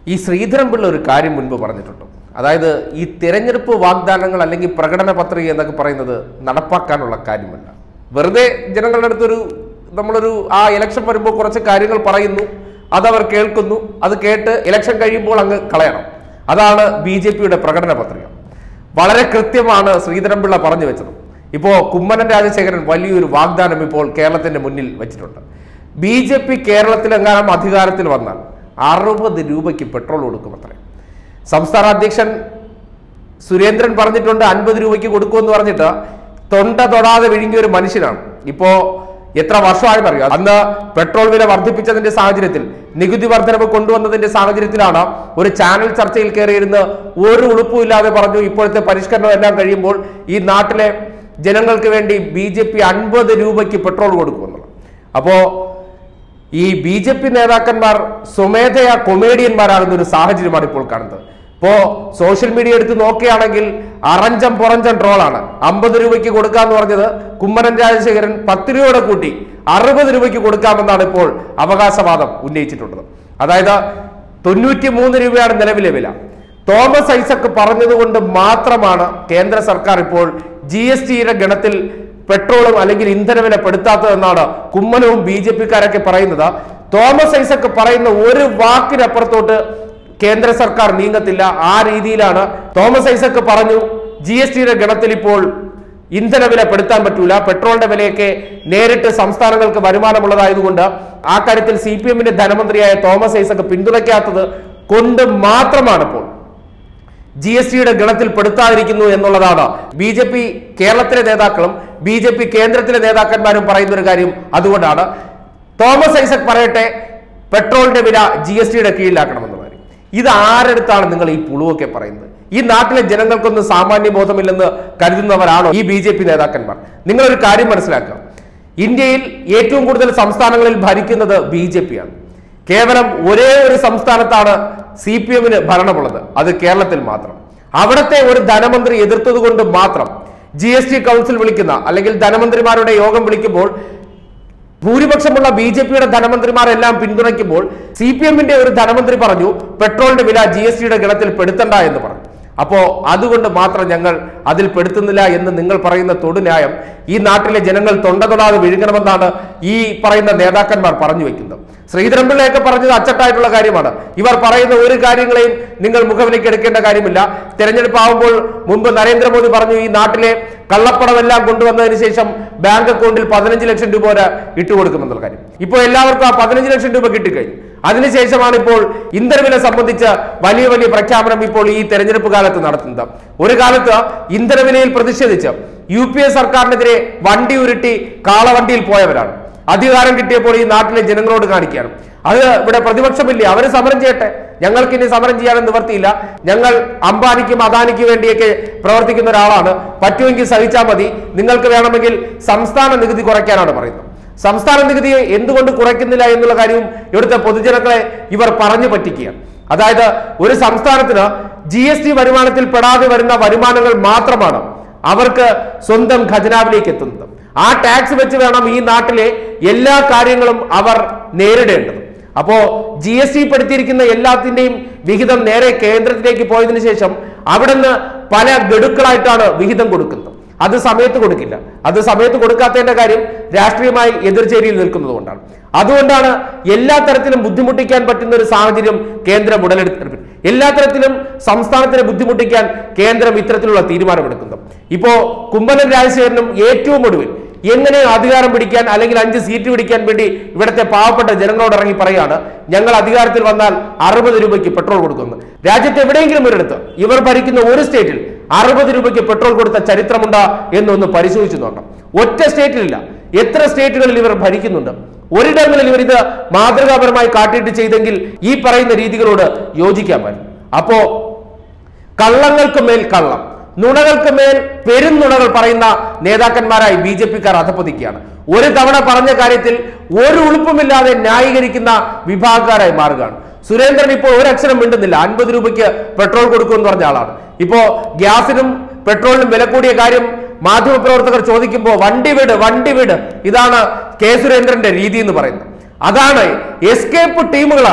ഈ ശ്രീധരൻപിള്ള ഒരു കാര്യം മുൻപ് പറഞ്ഞിട്ടുണ്ട് അതായത് ഈ തിരഞ്ഞെടുപ്പ് വാഗ്ദാനങ്ങൾ അല്ലെങ്കിൽ പ്രകടന പത്രിക എന്നൊക്കെ പറയുന്നത് നടപ്പാക്കാനുള്ള കാര്യമല്ല വെറുതെ ജനങ്ങളുടെ അടുത്തൊരു നമ്മളൊരു ആ ഇലക്ഷൻ വരുമ്പോൾ കുറച്ച് കാര്യങ്ങൾ പറയുന്നു അതവർ കേൾക്കുന്നു അത് കേട്ട് ഇലക്ഷൻ കഴിയുമ്പോൾ അങ്ങ് കളയണം അതാണ് ബി ജെ പിയുടെ പ്രകടന പത്രിക വളരെ കൃത്യമാണ് ശ്രീധരൻപിള്ള പറഞ്ഞു വെച്ചത് ഇപ്പോ കുമ്മനം രാജശേഖരൻ വലിയൊരു വാഗ്ദാനം ഇപ്പോൾ കേരളത്തിന്റെ മുന്നിൽ വെച്ചിട്ടുണ്ട് ബി ജെ പി കേരളത്തിലെങ്ങാനും അധികാരത്തിൽ വന്നാൽ അറുപത് രൂപയ്ക്ക് പെട്രോൾ കൊടുക്കുമത്രേ സംസ്ഥാന അധ്യക്ഷൻ സുരേന്ദ്രൻ പറഞ്ഞിട്ടുണ്ട് അൻപത് രൂപയ്ക്ക് കൊടുക്കുമെന്ന് പറഞ്ഞിട്ട് തൊണ്ട തൊടാതെ വിഴുങ്ങിയ ഒരു മനുഷ്യനാണ് ഇപ്പോ എത്ര വർഷമായെന്ന് അറിയാം അന്ന് പെട്രോൾ വില വർദ്ധിപ്പിച്ചതിന്റെ സാഹചര്യത്തിൽ നികുതി വർധനവ് കൊണ്ടുവന്നതിന്റെ സാഹചര്യത്തിലാണ് ഒരു ചാനൽ ചർച്ചയിൽ കയറിയിരുന്ന് ഒരു ഉളുപ്പും ഇല്ലാതെ പറഞ്ഞു ഇപ്പോഴത്തെ പരിഷ്കരണം എല്ലാം കഴിയുമ്പോൾ ഈ നാട്ടിലെ ജനങ്ങൾക്ക് വേണ്ടി ബി ജെ പി അൻപത് രൂപയ്ക്ക് പെട്രോൾ കൊടുക്കുമെന്നുള്ളത് അപ്പോ ഈ ബി ജെ പി നേതാക്കന്മാർ സ്വമേധയാ കൊമേഡിയന്മാരാകുന്ന ഒരു സാഹചര്യമാണ് ഇപ്പോൾ കാണുന്നത് ഇപ്പോ സോഷ്യൽ മീഡിയ എടുത്ത് നോക്കുകയാണെങ്കിൽ അറഞ്ചം പുറഞ്ചം ട്രോളാണ് അമ്പത് രൂപയ്ക്ക് കൊടുക്കാന്ന് പറഞ്ഞത് കുമ്മനം രാജശേഖരൻ പത്ത് രൂപയുടെ കൂട്ടി അറുപത് രൂപയ്ക്ക് കൊടുക്കാമെന്നാണ് ഇപ്പോൾ അവകാശവാദം ഉന്നയിച്ചിട്ടുള്ളത് അതായത് തൊണ്ണൂറ്റി മൂന്ന് രൂപയാണ് നിലവിലെ വില തോമസ് ഐസക് പറഞ്ഞതുകൊണ്ട് മാത്രമാണ് കേന്ദ്ര സർക്കാർ ഇപ്പോൾ ജി എസ് ടിയുടെ ഗണത്തിൽ പെട്രോളും അല്ലെങ്കിൽ ഇന്ധനവില പെടുത്താത്തതെന്നാണ് കുമ്മനവും ബി ജെ പിക്കാരൊക്കെ പറയുന്നത് തോമസ് ഐസക് പറയുന്ന ഒരു വാക്കിനപ്പുറത്തോട്ട് കേന്ദ്ര സർക്കാർ നീങ്ങത്തില്ല ആ രീതിയിലാണ് തോമസ് ഐസക് പറഞ്ഞു ജി എസ് ടിയുടെ ഗണത്തിൽ ഇപ്പോൾ ഇന്ധനവില പെടുത്താൻ പറ്റൂല പെട്രോളിന്റെ വിലയൊക്കെ നേരിട്ട് സംസ്ഥാനങ്ങൾക്ക് വരുമാനമുള്ളതായതുകൊണ്ട് ആ കാര്യത്തിൽ സി പി എമ്മിന്റെ ധനമന്ത്രിയായ തോമസ് ഐസക് പിന്തുണയ്ക്കാത്തത് കൊണ്ട് മാത്രമാണ് ഇപ്പോൾ ജി എസ് ടിയുടെ ഗണത്തിൽ പെടുത്താതിരിക്കുന്നു എന്നുള്ളതാണ് ബി ജെ പി കേരളത്തിലെ നേതാക്കളും ബി ജെ പി കേന്ദ്രത്തിലെ നേതാക്കന്മാരും പറയുന്ന ഒരു കാര്യം അതുകൊണ്ടാണ് തോമസ് ഐസക് പറയട്ടെ പെട്രോളിന്റെ വില ജി എസ് ടിയുടെ കീഴിലാക്കണമെന്ന് കാര്യം ഇത് ആരെടുത്താണ് നിങ്ങൾ ഈ പുളുവൊക്കെ പറയുന്നത് ഈ നാട്ടിലെ ജനങ്ങൾക്കൊന്നും സാമാന്യ ബോധമില്ലെന്ന് കരുതുന്നവരാണോ ഈ ബി ജെ പി നേതാക്കന്മാർ നിങ്ങളൊരു കാര്യം മനസ്സിലാക്കുക ഇന്ത്യയിൽ ഏറ്റവും കൂടുതൽ സംസ്ഥാനങ്ങളിൽ ഭരിക്കുന്നത് ബി ജെ പി ആണ് കേവലം ഒരേ ഒരു സംസ്ഥാനത്താണ് സി പി എമ്മിന് ഭരണമുള്ളത് അത് കേരളത്തിൽ മാത്രം അവിടുത്തെ ഒരു ധനമന്ത്രി എതിർത്തത് കൊണ്ട് മാത്രം ജി എസ് ടി കൗൺസിൽ വിളിക്കുന്ന അല്ലെങ്കിൽ ധനമന്ത്രിമാരുടെ യോഗം വിളിക്കുമ്പോൾ ഭൂരിപക്ഷമുള്ള ബി ജെ പിയുടെ ധനമന്ത്രിമാരെല്ലാം പിന്തുണയ്ക്കുമ്പോൾ സി പി എമ്മിന്റെ ഒരു ധനമന്ത്രി പറഞ്ഞു പെട്രോളിന്റെ വില ജി എസ് ടിയുടെ ഗണത്തിൽ പെടുത്തണ്ട എന്ന് പറഞ്ഞു അപ്പോ അതുകൊണ്ട് മാത്രം ഞങ്ങൾ അതിൽ പെടുത്തുന്നില്ല എന്ന് നിങ്ങൾ പറയുന്ന തൊടുന്യായം ഈ നാട്ടിലെ ജനങ്ങൾ തൊണ്ട തൊടാതെ വിഴുങ്ങണമെന്നാണ് ഈ പറയുന്ന നേതാക്കന്മാർ പറഞ്ഞു വെക്കുന്നത് ശ്രീധരൻപിള്ളയൊക്കെ പറഞ്ഞത് അച്ചട്ടായിട്ടുള്ള കാര്യമാണ് ഇവർ പറയുന്ന ഒരു കാര്യങ്ങളെയും നിങ്ങൾ മുഖവിലേക്ക് എടുക്കേണ്ട കാര്യമില്ല തെരഞ്ഞെടുപ്പ് ആവുമ്പോൾ മുമ്പ് നരേന്ദ്രമോദി പറഞ്ഞു ഈ നാട്ടിലെ കള്ളപ്പണമെല്ലാം കൊണ്ടുവന്നതിന് ശേഷം ബാങ്ക് അക്കൗണ്ടിൽ പതിനഞ്ച് ലക്ഷം രൂപ വരെ ഇട്ടുകൊടുക്കുമെന്നുള്ള കാര്യം ഇപ്പോൾ എല്ലാവർക്കും ആ പതിനഞ്ച് ലക്ഷം രൂപ കിട്ടിക്കഴിഞ്ഞു അതിനുശേഷമാണ് ഇപ്പോൾ ഇന്ധനവില സംബന്ധിച്ച് വലിയ വലിയ പ്രഖ്യാപനം ഇപ്പോൾ ഈ തെരഞ്ഞെടുപ്പ് കാലത്ത് നടത്തുന്നത് ഒരു കാലത്ത് ഇന്ധനവിലയിൽ പ്രതിഷേധിച്ച് യു പി എ സർക്കാരിനെതിരെ വണ്ടി ഉരുട്ടി കാളവണ്ടിയിൽ പോയവരാണ് അധികാരം കിട്ടിയപ്പോൾ ഈ നാട്ടിലെ ജനങ്ങളോട് കാണിക്കുകയാണ് അത് ഇവിടെ പ്രതിപക്ഷമില്ല അവര് സമരം ചെയ്യട്ടെ ഞങ്ങൾക്ക് ഇനി സമരം ചെയ്യാനും നിവർത്തിയില്ല ഞങ്ങൾ അംബാനിക്കും അദാനിക്കും വേണ്ടിയൊക്കെ പ്രവർത്തിക്കുന്ന ഒരാളാണ് പറ്റുമെങ്കിൽ സഹിച്ചാൽ മതി നിങ്ങൾക്ക് വേണമെങ്കിൽ സംസ്ഥാന നികുതി കുറയ്ക്കാനാണ് പറയുന്നത് സംസ്ഥാന നികുതി എന്തുകൊണ്ട് കുറയ്ക്കുന്നില്ല എന്നുള്ള കാര്യവും ഇവിടുത്തെ പൊതുജനങ്ങളെ ഇവർ പറഞ്ഞു പറ്റിക്കുകയാണ് അതായത് ഒരു സംസ്ഥാനത്തിന് ജി എസ് ടി വരുമാനത്തിൽ പെടാതെ വരുന്ന വരുമാനങ്ങൾ മാത്രമാണ് അവർക്ക് സ്വന്തം ഖജനാവിലേക്ക് എത്തുന്നത് ആ ടാക്സ് വെച്ച് വേണം ഈ നാട്ടിലെ എല്ലാ കാര്യങ്ങളും അവർ നേരിടേണ്ടത് അപ്പോ ജി എസ് ടി പെടുത്തിയിരിക്കുന്ന എല്ലാത്തിന്റെയും വിഹിതം നേരെ കേന്ദ്രത്തിലേക്ക് പോയതിനു ശേഷം അവിടുന്ന് പല ഗഡുക്കളായിട്ടാണ് വിഹിതം കൊടുക്കുന്നത് അത് സമയത്ത് കൊടുക്കില്ല അത് സമയത്ത് കൊടുക്കാത്തതിന്റെ കാര്യം രാഷ്ട്രീയമായി എതിർചേരിയിൽ നിൽക്കുന്നത് കൊണ്ടാണ് അതുകൊണ്ടാണ് എല്ലാ തരത്തിലും ബുദ്ധിമുട്ടിക്കാൻ പറ്റുന്ന ഒരു സാഹചര്യം കേന്ദ്രം ഉടലെടുത്തിട്ടുണ്ട് എല്ലാ തരത്തിലും സംസ്ഥാനത്തിനെ ബുദ്ധിമുട്ടിക്കാൻ കേന്ദ്രം ഇത്തരത്തിലുള്ള തീരുമാനമെടുക്കുന്നത് ഇപ്പോ കുമ്മനം രാജശേഖരനും ഏറ്റവും ഒടുവിൽ എങ്ങനെ അധികാരം പിടിക്കാൻ അല്ലെങ്കിൽ അഞ്ച് സീറ്റ് പിടിക്കാൻ വേണ്ടി ഇവിടുത്തെ പാവപ്പെട്ട ജനങ്ങളോട് ഇറങ്ങി പറയാണ് ഞങ്ങൾ അധികാരത്തിൽ വന്നാൽ അറുപത് രൂപയ്ക്ക് പെട്രോൾ കൊടുക്കുന്നു രാജ്യത്ത് എവിടെയെങ്കിലും ഒരിടത്ത് ഇവർ ഭരിക്കുന്ന ഒരു സ്റ്റേറ്റിൽ അറുപത് രൂപയ്ക്ക് പെട്രോൾ കൊടുത്ത ചരിത്രമുണ്ടോ എന്നൊന്ന് പരിശോധിച്ചു നോക്കാം ഒറ്റ സ്റ്റേറ്റിലില്ല എത്ര സ്റ്റേറ്റുകളിൽ ഇവർ ഭരിക്കുന്നുണ്ട് ഒരിടങ്ങളിൽ ഇവർ ഇത് മാതൃകാപരമായി കാട്ടിയിട്ട് ചെയ്തെങ്കിൽ ഈ പറയുന്ന രീതികളോട് യോജിക്കാൻ പറ്റും അപ്പോ കള്ളങ്ങൾക്ക് മേൽ കള്ളം നുണകൾക്ക് മേൽ പെരുന്നുണകൾ പറയുന്ന നേതാക്കന്മാരായി ബി ജെ പിക്കാർ അധപ്പതിക്കുകയാണ് ഒരു തവണ പറഞ്ഞ കാര്യത്തിൽ ഒരു ഉളുപ്പുമില്ലാതെ ന്യായീകരിക്കുന്ന വിഭാഗക്കാരായി മാറുകയാണ് സുരേന്ദ്രൻ ഇപ്പോൾ ഒരക്ഷരം മിണ്ടുന്നില്ല അൻപത് രൂപയ്ക്ക് പെട്രോൾ കൊടുക്കുമെന്ന് പറഞ്ഞ ആളാണ് ഇപ്പോ ഗ്യാസിനും പെട്രോളിനും വില കൂടിയ കാര്യം മാധ്യമപ്രവർത്തകർ ചോദിക്കുമ്പോൾ വണ്ടി വിട് വണ്ടി വിട് ഇതാണ് കെ സുരേന്ദ്രന്റെ രീതി എന്ന് പറയുന്നത് അതാണ് എസ്കേപ്പ് ടീമുകളാണ്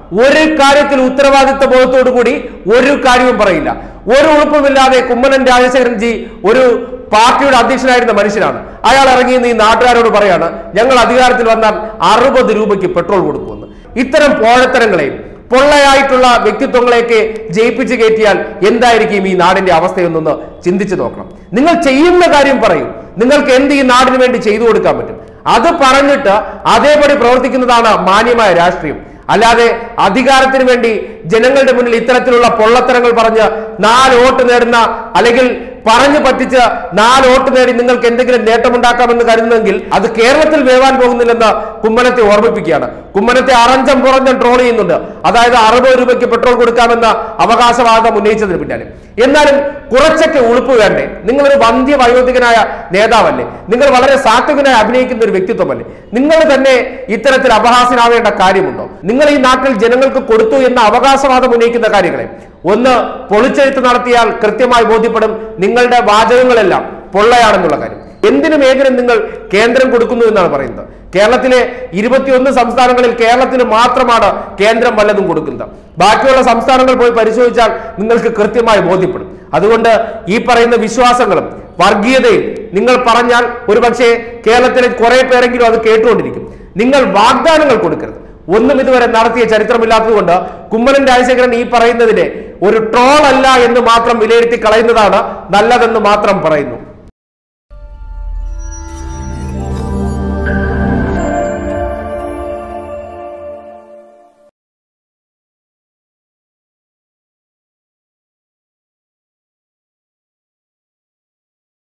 ഒരു കാര്യത്തിൽ ഉത്തരവാദിത്ത ബോധത്തോടു കൂടി ഒരു കാര്യവും പറയില്ല ഒരു ഉളുപ്പുമില്ലാതെ കുമ്മനം രാജശേഖരൻ ജി ഒരു പാർട്ടിയുടെ അധ്യക്ഷനായിരുന്ന മനുഷ്യനാണ് അയാൾ ഇറങ്ങി ഈ നാട്ടുകാരോട് പറയാണ് ഞങ്ങൾ അധികാരത്തിൽ വന്നാൽ അറുപത് രൂപയ്ക്ക് പെട്രോൾ കൊടുക്കുമെന്ന് ഇത്തരം പോഴത്തരങ്ങളെയും പൊള്ളയായിട്ടുള്ള വ്യക്തിത്വങ്ങളെയൊക്കെ ജയിപ്പിച്ച് കയറ്റിയാൽ എന്തായിരിക്കും ഈ നാടിന്റെ അവസ്ഥയെന്നൊന്ന് ചിന്തിച്ചു നോക്കണം നിങ്ങൾ ചെയ്യുന്ന കാര്യം പറയൂ നിങ്ങൾക്ക് എന്ത് ഈ നാടിന് വേണ്ടി ചെയ്തു കൊടുക്കാൻ പറ്റും അത് പറഞ്ഞിട്ട് അതേപടി പ്രവർത്തിക്കുന്നതാണ് മാന്യമായ രാഷ്ട്രീയം അല്ലാതെ അധികാരത്തിന് വേണ്ടി ജനങ്ങളുടെ മുന്നിൽ ഇത്തരത്തിലുള്ള പൊള്ളത്തരങ്ങൾ പറഞ്ഞ് നാല് വോട്ട് നേടുന്ന അല്ലെങ്കിൽ പറഞ്ഞു പറ്റിച്ച് നാല് വോട്ട് നേടി നിങ്ങൾക്ക് എന്തെങ്കിലും നേട്ടമുണ്ടാക്കാമെന്ന് കരുതുന്നെങ്കിൽ അത് കേരളത്തിൽ വേവാൻ പോകുന്നില്ലെന്ന് കുമ്മനത്തെ ഓർമ്മിപ്പിക്കുകയാണ് കുമ്മനത്തെ അറഞ്ചം പുറഞ്ചം ട്രോൾ ചെയ്യുന്നുണ്ട് അതായത് അറുപത് രൂപയ്ക്ക് പെട്രോൾ കൊടുക്കാമെന്ന അവകാശവാദം ഉന്നയിച്ചതിന് പിന്നാലെ എന്നാലും കുറച്ചൊക്കെ ഉളുപ്പ് വേണ്ടേ നിങ്ങളൊരു വന്ധ്യ വയോധികനായ നേതാവല്ലേ നിങ്ങൾ വളരെ സാത്വികനായി അഭിനയിക്കുന്ന ഒരു വ്യക്തിത്വമല്ലേ നിങ്ങൾ തന്നെ ഇത്തരത്തിൽ അപഹാസ്യനാവേണ്ട കാര്യമുണ്ടോ നിങ്ങൾ ഈ നാട്ടിൽ ജനങ്ങൾക്ക് കൊടുത്തു എന്ന അവകാശവാദം ഉന്നയിക്കുന്ന കാര്യങ്ങളെ ഒന്ന് പൊളിച്ചെഴുത്ത് നടത്തിയാൽ കൃത്യമായി ബോധ്യപ്പെടും നിങ്ങളുടെ വാചകങ്ങളെല്ലാം പൊള്ളയാണെന്നുള്ള കാര്യം എന്തിനും ഏതിനും നിങ്ങൾ കേന്ദ്രം കൊടുക്കുന്നു എന്നാണ് പറയുന്നത് കേരളത്തിലെ ഇരുപത്തിയൊന്ന് സംസ്ഥാനങ്ങളിൽ കേരളത്തിന് മാത്രമാണ് കേന്ദ്രം വല്ലതും കൊടുക്കുന്നത് ബാക്കിയുള്ള സംസ്ഥാനങ്ങൾ പോയി പരിശോധിച്ചാൽ നിങ്ങൾക്ക് കൃത്യമായി ബോധ്യപ്പെടും അതുകൊണ്ട് ഈ പറയുന്ന വിശ്വാസങ്ങളും വർഗീയതയും നിങ്ങൾ പറഞ്ഞാൽ ഒരുപക്ഷെ കേരളത്തിലെ കുറെ പേരെങ്കിലും അത് കേട്ടുകൊണ്ടിരിക്കും നിങ്ങൾ വാഗ്ദാനങ്ങൾ കൊടുക്കരുത് ഒന്നും ഇതുവരെ നടത്തിയ ചരിത്രമില്ലാത്തതുകൊണ്ട് കുമ്മനം രാജശേഖരൻ ഈ പറയുന്നതിനെ ഒരു ട്രോൾ അല്ല എന്ന് മാത്രം വിലയിരുത്തി കളയുന്നതാണ് നല്ലതെന്ന് മാത്രം പറയുന്നു